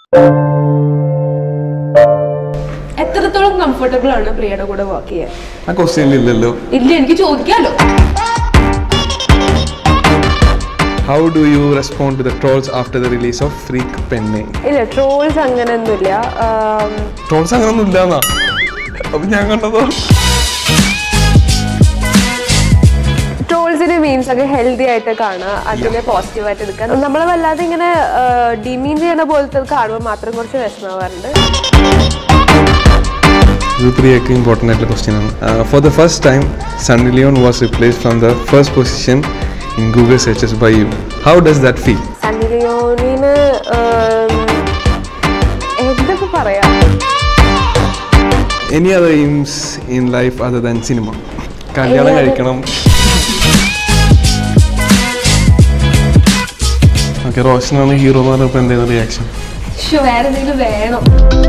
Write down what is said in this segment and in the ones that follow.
എത്രത്തോളം കംഫർട്ടബിൾ ആണ് പ്രിയയുടെ കൂടെ വർക്ക് ചെയ്യാൻ ആ ക്വസ്റ്റ്യനിൽ ഇല്ലല്ലോ ഇല്ല എനിക്ക് ചോദിക്കാലോ how do you respond to the trolls after the release of Freak Penne ഇല്ല ട്രോൾസ് അങ്ങനെയൊന്നുമില്ല ആം, ട്രോൾസ് അങ്ങനൊന്നും ഇല്ലാന്നാ അപ്പൊ ഞാൻ കണ്ടതോ ട്രോൾസിന്റെ മീൻസ് ഒക്കെ ഹെൽത്തി ആയിട്ട് കാണുക അതിനെ പോസിറ്റീവ് ആയിട്ട് എടുക്കുക നമ്മൾ വല്ലാതെ ഇങ്ങനെ ഡിമീൻ ചെയ്യുന്ന പോലത്തെ കാണുമ്പോൾ മാത്രം കുറച്ച് വിഷമാവാറുണ്ട് ഇത് പ്രിയക്ക് ഇമ്പോർട്ടൻ്റ് ആയിട്ടുള്ള ക്വസ്റ്റ്യൻ ആണ് for the first time Sunny Leone was replace from the first position in Google searches by you how does that feel Sunny ലിയോണിന് എന്തൊക്കെ പറയാ any other aims in life other than cinema kalyanam Any other- കഴിക്കണം okay റോഷനാണ് hero എന്ന് പറഞ്ഞപ്പോൾ എന്തായിരുന്നു reaction പക്ഷെ വേറെ എന്തെങ്കിലും വേണം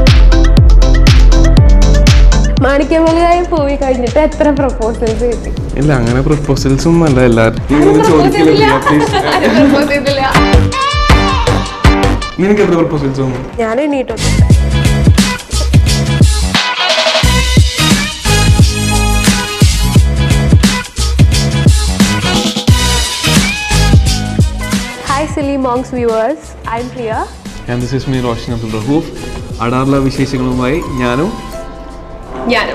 മാണിക്യമലയായി പോയി കഴിഞ്ഞിട്ട് എത്ര പ്രപ്പോസൽസ് കിട്ടി ഇല്ല അങ്ങനെ പ്രപ്പോസൽസ് ഒന്നും അല്ല എല്ലാവരും ഇങ്ങനെ ചോദിക്കില്ല പ്രിയ, please. നിനക്ക് എത്ര പ്രപ്പോസൽസ് വന്നു ഞാൻ എണ്ണീട്ടൊന്നും hi silly monks viewers I'm Priya and this is me Roshan Abdul Rahoof അടാറുള്ള വിശേഷങ്ങളുമായി ഞാനും ഞാനും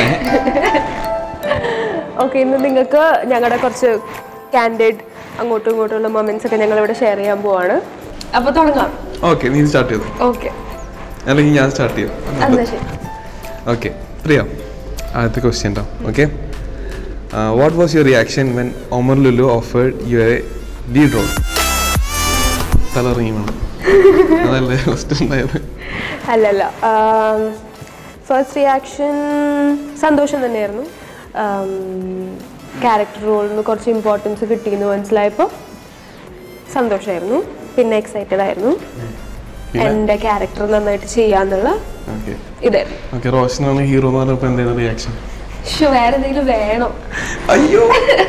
ഓക്കെ ഇന്ന് നിങ്ങൾക്ക് ഞങ്ങളുടെ കുറച്ച് കാൻഡിഡ് അങ്ങോട്ടും ഇങ്ങോട്ടുള്ള മൊമെന്റ്സ് ഒക്കെ ഞങ്ങൾ ഇവിടെ ഷെയർ ചെയ്യാൻ പോവാണ് അപ്പൊ തുടങ്ങാം ഓക്കെ നീ സ്റ്റാർട്ട് ചെയ്തു ഓക്കെ അല്ലെങ്കിൽ ഞാൻ സ്റ്റാർട്ട് ചെയ്യും എന്നാ ശരി ഓക്കെ പ്രിയ ആദ്യത്തെ ക്വസ്റ്റ്യൻ ഉണ്ടോ okay what was your reaction when Omar Lulu offered you a lead role തലറിങ്ങി വേണം അതല്ലേ ഫസ്റ്റ് ഉണ്ടായത് അല്ലല്ല ഫസ്റ്റ് റിയാക്ഷൻ സന്തോഷം തന്നെയായിരുന്നു ക്യാരക്ടർ റോളിന് കുറച്ച് ഇമ്പോർട്ടൻസ് കിട്ടിയെന്ന് മനസ്സിലായപ്പോൾ സന്തോഷമായിരുന്നു പിന്നെ എക്സൈറ്റഡ് ആയിരുന്നു എൻ്റെ ക്യാരക്ടർ നന്നായിട്ട് ചെയ്യാന്നുള്ള ഓക്കെ ഇതായിരുന്നു ഓക്കെ റോഷനാണ് ഹീറോ എന്ന് പറഞ്ഞപ്പോൾ എന്തായിരുന്നു റിയാക്ഷൻ പക്ഷെ വേറെ എന്തെങ്കിലും വേണം അയ്യോ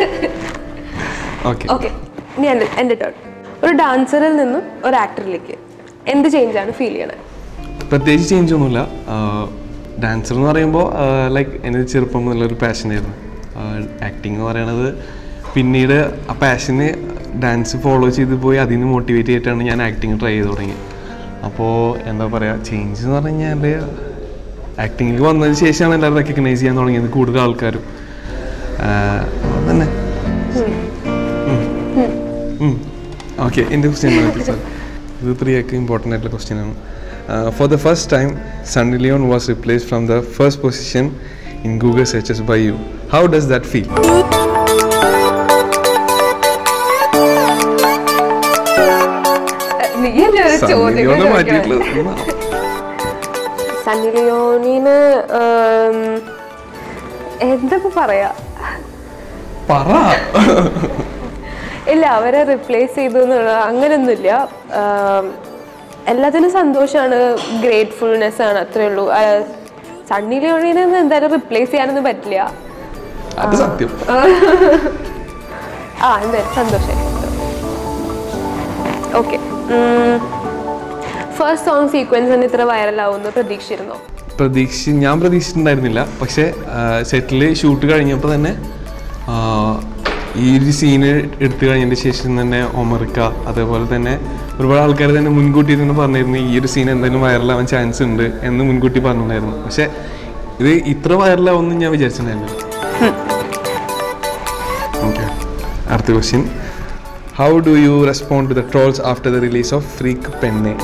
ഓക്കെ ഓക്കെ ഇനി എൻ്റെ എൻ്റെ ടേൺ ഒരു ഡാൻസറിൽ നിന്നും ഒരു ആക്ടറിലേക്ക് എന്ത് ചേഞ്ചാണ് ഫീൽ ചെയ്യണത് പ്രത്യേകിച്ച് ചേഞ്ച് ഒന്നുമില്ല ഡാൻസർ എന്ന് പറയുമ്പോൾ ലൈക്ക് എൻ്റെ ചെറുപ്പം മുതലൊരു പാഷനായിരുന്നു ആക്ടിങ് എന്ന് പറയണത് പിന്നീട് ആ പാഷന് ഡാൻസ് ഫോളോ ചെയ്ത് പോയി അതിൽ നിന്ന് മോട്ടിവേറ്റ് ചെയ്തിട്ടാണ് ഞാൻ ആക്ടിങ് ട്രൈ ചെയ്ത് തുടങ്ങിയത് അപ്പോൾ എന്താ പറയുക ചേഞ്ച് എന്ന് പറഞ്ഞു കഴിഞ്ഞാൽ ആക്ടിങ്ങിൽ വന്നതിന് ശേഷമാണ് എല്ലാവരും റെക്കഗ്നൈസ് ചെയ്യാൻ തുടങ്ങിയത് കൂടുതൽ ആൾക്കാരും അതന്നെ ഓക്കെ എൻ്റെ ക്വസ്റ്റ്യൻ സാർ ഇത് ത്രീയൊക്കെ ഇമ്പോർട്ടൻ്റ് ആയിട്ടുള്ള ക്വസ്റ്റ്യൻ ആണ് for the first time Sunny Leone was replace from the first position in Google searches by you how does that feel നീ എന്നെ ഒരു സണ്ണി ചോദ്യം ലിയോനെ ചോദിക്കണേ. മാറ്റിയിട്ടുള്ളത് എന്നാ? സണ്ണി ലിയോണിന് ഉം, എന്തൊക്കെ പറയാ പറ ഇല്ല അവരെ റിപ്ലേസ് ചെയ്തു എന്നുള്ള അങ്ങനെയൊന്നുമില്ല ആം, എല്ലാത്തിനും സന്തോഷമാണ് ഗ്രേറ്റ്ഫുൾനെസ് ആണ് അത്രേ ഉള്ളൂ ആ, സണ്ണി ലിയോണിനെ ഒന്നും എന്തായാലും റിപ്ലേസ് ചെയ്യാനൊന്നും പറ്റില്ല അത് സത്യം ആ എന്തായാലും സന്തോഷം ഓക്കെ ഫസ്റ്റ് സോങ് സീക്വൻസ് തന്നെ ഇത്ര വൈറലാവുമെന്ന് പ്രതീക്ഷിച്ചിരുന്നോ പ്രതീക്ഷ ഞാൻ പ്രതീക്ഷിച്ചിട്ടുണ്ടായിരുന്നില്ല പക്ഷേ സെറ്റിൽ ഷൂട്ട് കഴിഞ്ഞപ്പോൾ തന്നെ ആ, ഈ ഒരു സീന് എടുത്തു കഴിഞ്ഞതിന് ശേഷം തന്നെ ഒമർക്ക അതേപോലെ തന്നെ ഒരുപാട് ആൾക്കാർ തന്നെ മുൻകൂട്ടി തന്നെ പറഞ്ഞിരുന്നു ഈ ഒരു സീൻ എന്തായാലും വൈറലാവാൻ ചാൻസ് ഉണ്ട് എന്ന് മുൻകൂട്ടി പറഞ്ഞിട്ടുണ്ടായിരുന്നു പക്ഷേ ഇത് ഇത്ര വൈറലാവുമെന്ന് ഞാൻ വിചാരിച്ചിട്ടുണ്ടായിരുന്നില്ല ഓക്കെ അടുത്ത question how do you respond to the trolls after the release of Freak Penne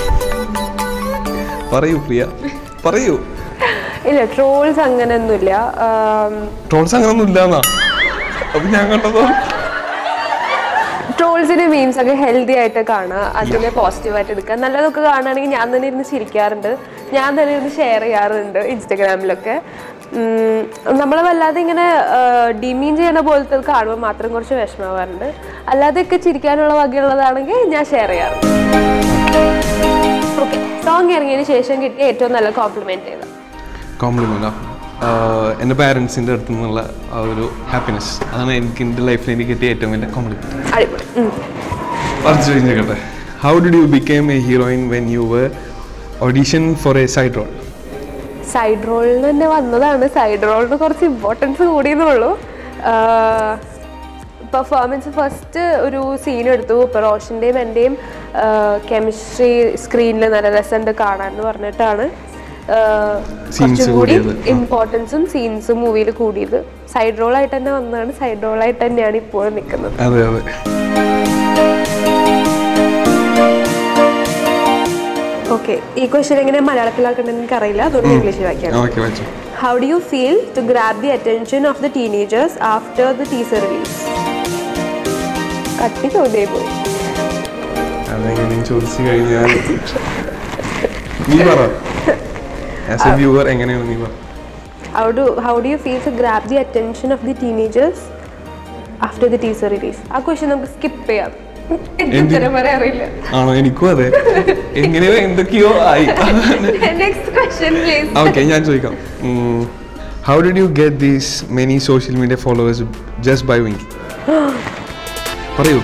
പറയൂ പ്രിയ പറയൂ ഇല്ല ട്രോൾസ് അങ്ങനെയൊന്നുമില്ല ആം, ട്രോൾസ് അങ്ങനൊന്നും ഇല്ലാന്നാ അപ്പൊ ഞാൻ കണ്ടതോ ട്രോൾസിന്റെ മീൻസ് ഒക്കെ ഹെൽത്തി ആയിട്ട് കാണുക അതിനെ പോസിറ്റീവ് ആയിട്ട് എടുക്കുക നല്ലതൊക്കെ കാണുകയാണെങ്കിൽ ഞാൻ തന്നെ ഇരുന്ന് ചിരിക്കാറുണ്ട് ഞാൻ തന്നെ ഇരുന്ന് ഷെയർ ചെയ്യാറുണ്ട് ഇൻസ്റ്റഗ്രാമിലൊക്കെ നമ്മൾ വല്ലാതെ ഇങ്ങനെ ഡിമീൻ ചെയ്യുന്ന പോലത്തെ കാണുമ്പോൾ മാത്രം കുറച്ച് വിഷമാവാറുണ്ട് അല്ലാതെയൊക്കെ ചിരിക്കാനുള്ള വകയുള്ളതാണെങ്കിൽ ഞാൻ ഷെയർ ചെയ്യാറുണ്ട് ഓക്കെ സോങ് ഇറങ്ങിയതിന് ശേഷം കിട്ടിയ ഏറ്റവും നല്ല കോംപ്ലിമെന്റ് ചെയ്ത കോംപ്ലിമെന്റ് എൻ്റെ പാരൻസിൻ്റെ അടുത്ത് നിന്നുള്ള ആ ഒരു ഹാപ്പിനെസ് അതാണ് എനിക്ക് എൻ്റെ ലൈഫിൽ എനിക്ക് കിട്ടിയ ഏറ്റവും വലിയ കോംപ്ലിമെന്റ് അടിപൊളി ഉം. പറഞ്ഞു കഴിഞ്ഞേക്കട്ടെ how did you become a heroine when you were audition for a side role side റോളിൽ തന്നെ വന്നതാണ് സൈഡ് റോളിന് കുറച്ച് ഇമ്പോർട്ടൻസ് കൂടിയെന്നുള്ളൂ പെർഫോമൻസ് ഫസ്റ്റ് ഒരു സീൻ എടുത്തു ഇപ്പോൾ റോഷൻ്റെയും എൻ്റെയും കെമിസ്ട്രി സ്ക്രീനിൽ നല്ല രസമുണ്ട് കാണാൻ എന്ന് പറഞ്ഞിട്ടാണ് ആഹ്, Scenes കുറച്ചും കൂടി കൂടിയത്. ആ. ഇമ്പോർട്ടൻസും സീൻസും മൂവിയിൽ കൂടിയത് സൈഡ് റോൾ ആയിട്ട് തന്നെ വന്നതാണ് സൈഡ് റോൾ ആയിട്ട് തന്നെയാണ് ഇപ്പോൾ നിൽക്കുന്നത് അതെ അതെ ഓക്കെ ഈ ക്വസ്റ്റ്യൻ എങ്ങനെ മലയാളത്തിലാക്കണമെന്ന് എനിക്കറിയില്ല അതുകൊണ്ട് ഇംഗ്ലീഷിൽ വായിക്കാം ഓക്കെ വായിച്ചു How do you feel to grab the attention of the teenagers after the teaser release? കട്ടി ചോദ്യം പോയി അതെങ്ങനെയും ചോദിച്ചു കഴിഞ്ഞാൽ നീ പറ ആസ് എ വ്യൂവർ എങ്ങനെയാണ് നീ പറ How do how do you feel to grab the attention of the teenagers after the teaser release? ആ ക്വസ്റ്റ്യൻ നമുക്ക് സ്കിപ്പ് ചെയ്യാം എനിക്ക് എന്ത്? ഉത്തരം പറയാൻ അറിയില്ല ആണോ എനിക്കും അതെ എങ്ങനെയോ എന്തൊക്കെയോ ആയി നെക്സ്റ്റ് ക്വസ്റ്റ്യൻ പ്ലീസ് ഓക്കെ ഞാൻ ചോദിക്കാം how did you get these many social media followers just by winking പറയൂ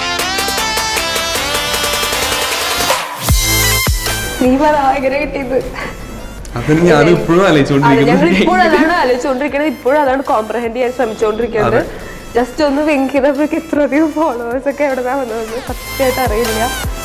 നീ പറ എങ്ങനെ കിട്ടിയത് അതിന് ഞാൻ ഇപ്പോഴും അതെ ഞങ്ങൾ ആലോചിച്ചുകൊണ്ടിരിക്കുന്നു ഇപ്പോഴും അതാണ് ആലോചിച്ചുകൊണ്ടിരിക്കുന്നത് ഇപ്പോഴും അതാണ് കോംപ്രഹെൻഡ് ചെയ്യാൻ ശ്രമിച്ചുകൊണ്ടിരിക്കുന്നത് അതെ. ജസ്റ്റ് ഒന്ന് വിങ്ക് ചെയ്തപ്പോഴേക്ക് ഇത്രയധികം ഫോളോവേഴ്സ് ഒക്കെ എവിടെന്നാ വന്നത് സത്യമായിട്ട് അറിയില്ല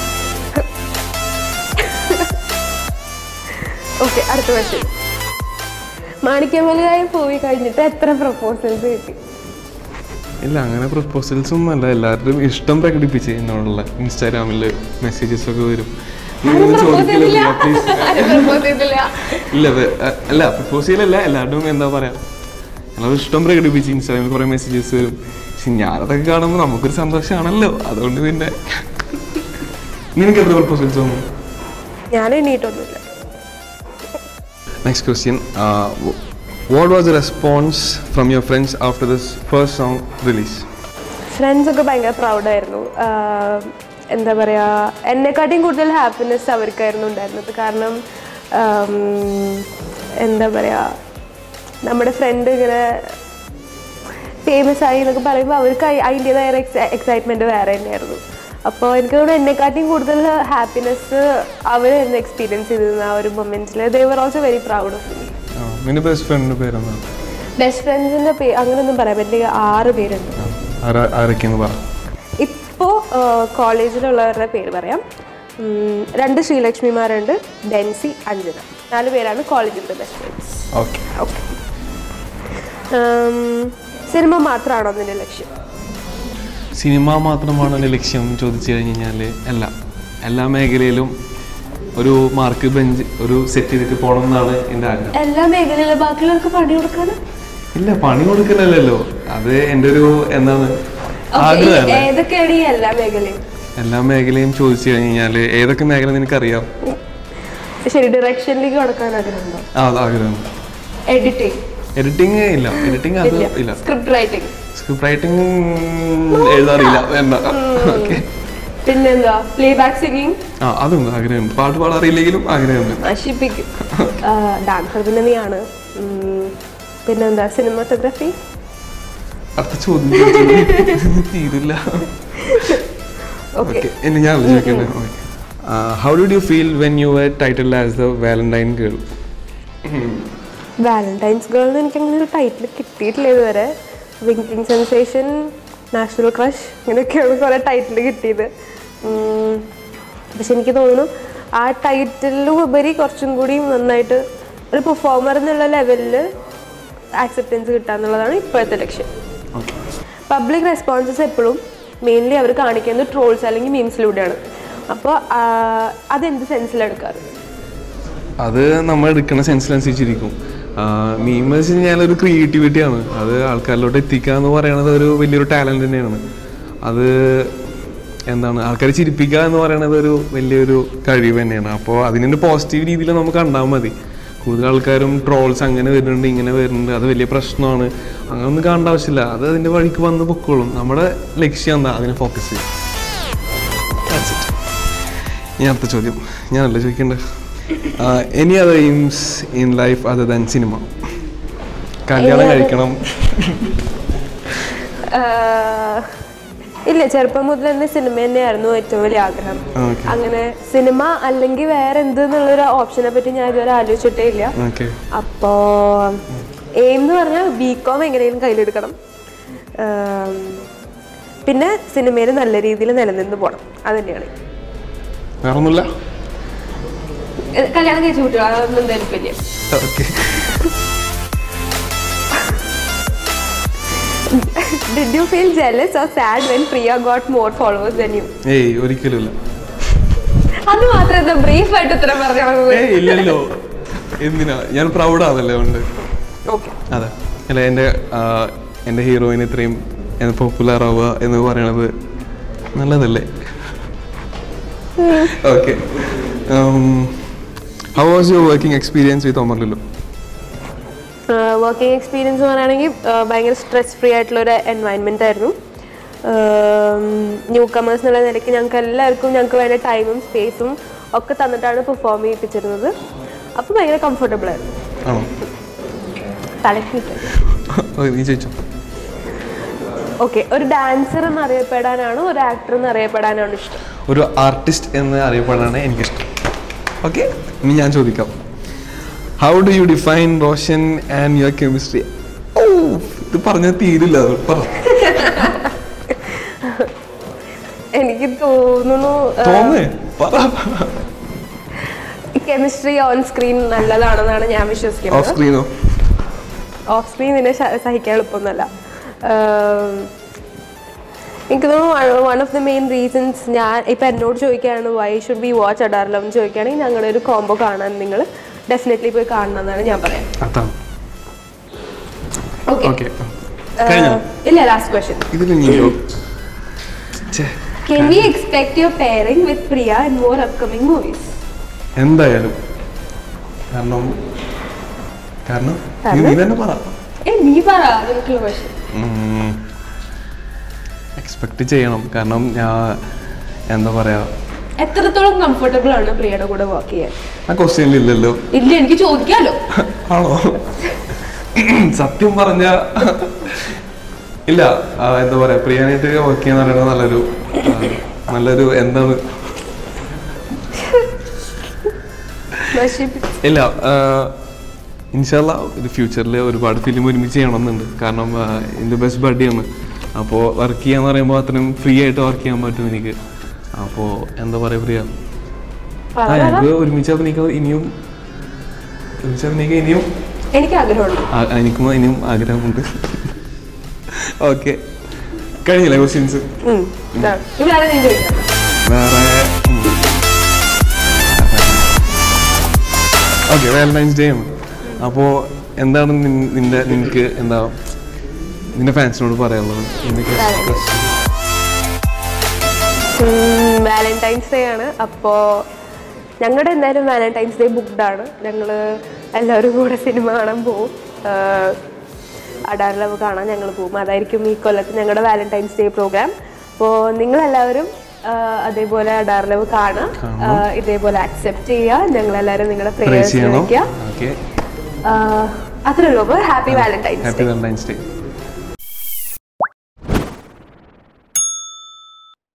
ഓക്കെ അടുത്ത ക്വസ്റ്റ്യൻ മാണിക്യമലയായി പോയി കഴിഞ്ഞിട്ട് എത്ര പ്രപ്പോസൽസ് കിട്ടി ഇല്ല അങ്ങനെ പ്രപ്പോസൽസ് ഒന്നും അല്ല എല്ലാവരുടെയും ഇഷ്ടം പ്രകടിപ്പിച്ച് എന്നോടുള്ള ഇൻസ്റ്റാഗ്രാമിൽ മെസ്സേജസ് ഒക്കെ വരും നീ ആരും ഇതൊന്നും propose ചോദിക്കില്ല ചെയ്തില്ല. please. ആരും propose ചെയ്തില്ല. ഇല്ല അത് അ- അല്ല പ്രപ്പോസ് ചെയ്യലല്ല എല്ലാവരുടെയും എന്താ പറയാ എല്ലാവരും ഇഷ്ടം പ്രകടിപ്പിച്ച് ഇൻസ്റ്റാഗ്രാമിൽ കുറേ മെസ്സേജസ് വരും പക്ഷെ ഞാനതൊക്കെ കാണുമ്പോൾ നമുക്കൊരു സന്തോഷമാണല്ലോ അതുകൊണ്ട് പിന്നെ നിനക്ക് എത്ര പ്രപ്പോസൽസ് വന്നു ഞാൻ എണ്ണീട്ടൊന്നുമില്ല next question what was the response from your friends after this first song release friends ഒക്കെ ഭയങ്കര പ്രൗഡായിരുന്നു എന്താ പറയുക എന്നെക്കാട്ടിയും കൂടുതൽ ഹാപ്പിനെസ് അവർക്കായിരുന്നു ഉണ്ടായിരുന്നത് കാരണം ആം, എന്താ പറയുക നമ്മുടെ ഫ്രണ്ട് ഇങ്ങനെ ഫേമസ് ആയി എന്നൊക്കെ പറയുമ്പോൾ അവർക്ക് അയി- അതിൻ്റെതായ എക്സൈറ്റ്മെൻറ്റ് വേറെ തന്നെയായിരുന്നു അപ്പോൾ എനിക്ക് തോന്നുന്നു എന്നെക്കാട്ടിയും കൂടുതൽ ഹാപ്പിനെസ് അവരായിരുന്നു എക്സ്പീരിയൻസ് ചെയ്തിരുന്ന ആ ഒരു മൊമെൻറ്റിൽ they were also very proud of me നിന്റെ ബെസ്റ്റ് ഫ്രണ്ടിന്റെ പേരെന്താണ് ബെസ്റ്റ് ഫ്രണ്ട്സിൻ്റെ പേ അങ്ങനെയൊന്നും പറയാൻ പറ്റില്ല ആറ് പേരുണ്ട് ആരാ- ആരൊക്കെയെന്ന് പറ ഇപ്പോൾ കോളേജിലുള്ളവരുടെ പേര് പറയാം ഉം, രണ്ട് ശ്രീലക്ഷ്മിമാരുണ്ട് ഡെൻസി അഞ്ജന നാല് പേരാണ് കോളേജിലത്തെ ബെസ്റ്റ് ഫ്രണ്ട്സ് ഓക്കെ ഓക്കെ സിനിമ മാത്രമാണോ അതിൻ്റെ ലക്ഷ്യം സിനിമ മാത്രമാണ് എൻ്റെ ലക്ഷ്യം എന്ന് ചോദിച്ചു കഴിഞ്ഞ് കഴിഞ്ഞാൽ അല്ല എല്ലാ മേഖലയിലും ഒരു മാർക്ക് ബെഞ്ച് ഒരു സെറ്റ് ചെയ്തിട്ട് പോകണം എന്നാണ് എൻ്റെ ആഗ്രഹം എല്ലാ മേഖലയിലും ബാക്കിയുള്ളവർക്ക് പണി കൊടുക്കാൻ ഇല്ല പണി കൊടുക്കലല്ലോ അത് എൻ്റെ ഒരു എന്താണ് ആഗ്രഹമല്ലേ ഏതൊക്കെയാണ് ഈ എല്ലാ മേഖലയും എല്ലാ മേഖലയും ചോദിച്ചു കഴിഞ്ഞ് കഴിഞ്ഞാൽ ഏതൊക്കെ മേഖല നിനക്കറിയാം ശരി ഡയറക്ഷനിലേക്ക് കൊടുക്കാൻ ആഗ്രഹമുണ്ടോ ആ അത് ആഗ്രഹം എഡിറ്റിംഗ് എഡിറ്റിംഗ് ഇല്ല എഡിറ്റിംഗ് അത് ഇല്ല സ്ക്രിപ്റ്റ് റൈറ്റിംഗ് സ്ക്രിപ്റ്റ് റൈറ്റിംഗ് എഴുതാറില്ല വേണ്ട ഓക്കെ പിന്നെന്താ പ്ലേ ബാക്ക് സിംഗിങ് ആ അതുണ്ട് ആഗ്രഹമുണ്ട് പാട്ട് പാടാൻ അറിയില്ലെങ്കിലും ആഗ്രഹമുണ്ട് നശിപ്പിക്കും ഡാൻസർ പിന്നെ നീയാണ് ഉം, പിന്നെന്താ സിനിമാറ്റോഗ്രഫി അടുത്ത ചോദ്യം ചോദിച്ചു. തീരില്ല ഓക്കെ ഓക്കെ ഇനി ഞാൻ ചോദിക്കട്ടെ how did you feel when you were title as the Valentine girl Valentine's girl എന്ന് എനിക്ക് അങ്ങനെ ഒരു ടൈറ്റിൽ കിട്ടിയിട്ടില്ല ഇതുവരെ വിങ്കിങ് സെൻസേഷൻ നാഷണൽ ക്രഷ് ഇങ്ങനെയൊക്കെയാണ് കുറേ ടൈറ്റിൽ കിട്ടിയത് ഉം, പക്ഷെ എനിക്ക് തോന്നുന്നു ആ ടൈറ്റിലും ഉപരി കുറച്ചും കൂടി നന്നായിട്ട് ഒരു പെർഫോമർ എന്നുള്ള ലെവലിൽ ആക്സെപ്റ്റൻസ് കിട്ടുക എന്നുള്ളതാണ് ഇപ്പോഴത്തെ ലക്ഷ്യം ഓക്കെ പബ്ലിക് റെസ്പോൺസസ് എപ്പോഴും മെയിൻലി അവർ കാണിക്കുന്നത് ട്രോൾസ് അല്ലെങ്കിൽ മീംസിലൂടെയാണ് അപ്പോൾ അതെന്ത് സെൻസിലെടുക്കാറ് അത് നമ്മൾ എടുക്കുന്ന സെൻസിനനുസരിച്ചിരിക്കും മീം വെച്ച് കഴിഞ്ഞാൽ ഒരു ക്രിയേറ്റിവിറ്റിയാണ് അത് ആൾക്കാരിലോട്ട് എത്തിക്കുക എന്ന് പറയുന്നത് ഒരു വലിയൊരു ടാലൻറ്റ് തന്നെയാണ് അത് എന്താണ് ആൾക്കാരെ ചിരിപ്പിക്കുക എന്ന് പറയുന്നത് ഒരു വലിയൊരു കഴിവ് തന്നെയാണ് അപ്പോൾ അതിൻ്റെ പോസിറ്റീവ് രീതിയിൽ നമുക്ക് കണ്ടാൽ മതി കൂടുതൽ ആൾക്കാരും ട്രോൾസ് അങ്ങനെ വരുന്നുണ്ട് ഇങ്ങനെ വരുന്നുണ്ട് അത് വലിയ പ്രശ്നമാണ് അങ്ങനെ ഒന്നും കാണേണ്ട ആവശ്യമില്ല അത് അതിൻ്റെ വഴിക്ക് വന്ന് പൊക്കോളും നമ്മുടെ ലക്ഷ്യം എന്താ അതിനെ ഫോക്കസ് ചെയ്യും That's it. ഇനി അടുത്ത ചോദ്യം ഞാനല്ല ചോദിക്കേണ്ടത് any other aims in life other than cinema kalyanam Any other- കഴിക്കണം ഇല്ല ചെറുപ്പം മുതൽ തന്നെ സിനിമ തന്നെയായിരുന്നു ഏറ്റവും വലിയ ആഗ്രഹം ഓക്കെ അങ്ങനെ സിനിമ അല്ലെങ്കിൽ വേറെ എന്ത് എന്നുള്ളൊരു ഓപ്ഷനെ പറ്റി ഞാൻ ഇതുവരെ ആലോചിച്ചിട്ടേ ഇല്ല ഓക്കെ അപ്പോ എയിം എന്ന് പറഞ്ഞാൽ ബി കോം എങ്ങനെയും കയ്യിലെടുക്കണം ആം, പിന്നെ സിനിമയിൽ നല്ല രീതിയിൽ നിലനിന്ന് പോകണം അത് തന്നെയാണ് വേറെ ഒന്നുമില്ല ഏ, കല്യാണം കഴിച്ചു കുട്ടികൾ അതൊന്നും എന്തായാലും വലിയ okay did you feel jealous or sad when Priya got more followers than you ഏയ് ഒരിക്കലും ഇല്ല അത് മാത്രം എന്താ ബ്രീഫ് ആയിട്ട് ഉത്തരം പറഞ്ഞു ഏയ് ഇല്ലല്ലോ എന്തിനാ ഞാൻ പ്രൗഡാണല്ലേ ഉണ്ട് ഓക്കെ അതെ അല്ല എൻ്റെ ആ, എൻ്റെ ഹീറോയിൻ ഇത്രയും പോപ്പുലർ ആവുക എന്ന് പറയണത് നല്ലതല്ലേ okay how was your working experience with Omar Lulu working experience പറയുകയാണെങ്കിൽ ഭയങ്കര സ്ട്രെസ് ഫ്രീ ആയിട്ടുള്ള ഒരു എൻവയൺമെൻ്റ് ആയിരുന്നു ന്യൂ കമേഴ്സ് എന്നുള്ള നിലയ്ക്ക് ഞങ്ങൾക്ക് എല്ലാവർക്കും ഞങ്ങൾക്ക് വേണ്ട ടൈമും സ്പേസും ഒക്കെ തന്നിട്ടാണ് പെർഫോം ചെയ്യിപ്പിച്ചിരുന്നത് അപ്പോൾ ഭയങ്കര കംഫർട്ടബിൾ ആയിരുന്നു ആണോ തലക്ക് ഓ, നീ ചോദിച്ചോ ഓക്കെ ഒരു ഡാൻസർ എന്ന് അറിയപ്പെടാനാണോ ഒരു ആക്ടർ എന്ന് അറിയപ്പെടാനാണോ ഇഷ്ടം ഒരു ആർട്ടിസ്റ്റ് എന്ന് അറിയപ്പെടാനാണ് എനിക്കിഷ്ടം ഓക്കെ ഇനി ഞാൻ ചോദിക്കാം how do you define Roshan and your chemistry ഓ ഇത് പറഞ്ഞാൽ തീരില്ല അത് പറ എനിക്ക് തോന്നുന്നു തോന്നേ പറ കെമിസ്ട്രി ഓൺ സ്ക്രീൻ നല്ലതാണെന്നാണ് ഞാൻ ഓഫ് വിശ്വസിക്കുന്നത് സ്ക്രീനോ ഓഫ് സ്ക്രീൻ ഇതിനെ ശ- സഹിക്കാൻ എളുപ്പമൊന്നുമല്ല ആം, എനിക്ക് തോന്നുന്നു one of the main reasons ഞാൻ ഇപ്പം എന്നോട് ചോദിക്കുകയാണ് why should be watch Adaar love എന്ന് ചോദിക്കുകയാണെങ്കിൽ ഞങ്ങളുടെ ഒരു കോംബോ കാണാൻ നിങ്ങൾ ഡെഫിനറ്റ്ലി പോയി കാണണം എന്നാണ് ഞാൻ പറയാം അതാണ് ഓക്കെ ഓക്കെ കഴിഞ്ഞോ ഇല്ല ലാസ്റ്റ് ക്വസ്റ്റ്യൻ ഇതിൽ നീയോ ഛേ can we expect your pairing with Priya in more upcoming movies എന്തായാലും കാരണം കാരണം നീ നീ തന്നെ പറ ഏ നീ പറ നിനക്കുള്ള ക്വസ്റ്റ്യൻ എക്സ്പെക്ട് ചെയ്യണം കാരണം ഞാൻ എന്താ പറയാ എത്രത്തോളം കംഫർട്ടബിൾ ആണ് പ്രിയയുടെ കൂടെ വർക്ക് ചെയ്യാൻ ആ ക്വസ്റ്റ്യനിൽ ഇല്ലല്ലോ ഇല്ല എനിക്ക് ചോദിക്കാലോ ആണോ സത്യം പറഞ്ഞ ഇല്ല ആ, എന്താ പറയാ പ്രിയാനായിട്ട് വർക്ക് ചെയ്യാന്ന് പറയുന്നത് നല്ലൊരു ആ, നല്ലൊരു എന്താണ് നശിപ്പി- ഇല്ല ഇൻഷാല്ല ഒരു ഫ്യൂച്ചറിൽ ഒരുപാട് ഫിലിം ഒരുമിച്ച് ചെയ്യണമെന്നുണ്ട് കാരണം ആ, എൻ്റെ ബെസ്റ്റ് ബഡിയാണ് അപ്പോൾ വർക്ക് ചെയ്യാന്ന് പറയുമ്പോൾ അത്രയും ഫ്രീ ആയിട്ട് വർക്ക് ചെയ്യാൻ പറ്റും എനിക്ക് അപ്പോൾ എന്താ പറയുക പ്രിയ ആ എനിക്ക് ഒരുമിച്ച് അഭിനയിക്കാൻ ഇനിയും ഒരുമിച്ച് അഭിനയിക്കാൻ ഇനിയും എനിക്ക് ആഗ്രഹമുണ്ട് ആ- എനിക്കും ഇനിയും ആഗ്രഹമുണ്ട് ഓക്കെ കഴിഞ്ഞില്ലേ ക്വസ്റ്റ്യൻസ് ഉം, ഇതാണ്. ഇവിടെ നീ ചോദിക്കാം വേറെ ഓക്കെ വാലന്റൈൻസ് ഡേ ആണ് അപ്പോൾ എന്താണ് നിൻ- നിന്റെ നിനക്ക് എന്താ നിന്റെ ഫാൻസിനോട് പറയാനുള്ളത് എന്തൊക്കെ വാലന്റൈൻസ് ഡേ ആണ് അപ്പോൾ ഞങ്ങളുടെ എന്തായാലും വാലന്റൈൻസ് ഡേ ബുക്ക്ഡ് ആണ് ഞങ്ങൾ എല്ലാവരും കൂടെ സിനിമ കാണാൻ പോവും അഡാർ ലവ് കാണാൻ ഞങ്ങൾ പോകും അതായിരിക്കും ഈ കൊല്ലത്ത് ഞങ്ങളുടെ വാലന്റൈൻസ് ഡേ പ്രോഗ്രാം അപ്പോൾ നിങ്ങളെല്ലാവരും ആ, അതേപോലെ അഡാർ ലവ് കാണാം ആ, ഇതേപോലെ അക്സെപ്റ്റ് ചെയ്യുക ഞങ്ങളെല്ലാവരും നിങ്ങളുടെ പ്രൈസ് പ്രേയേഴ്സ് ചെയ്യണം വയ്ക്കുക ഓക്കെ അത്രേ ഉള്ളൂ അപ്പോൾ happy Valentine's happy Valentine's day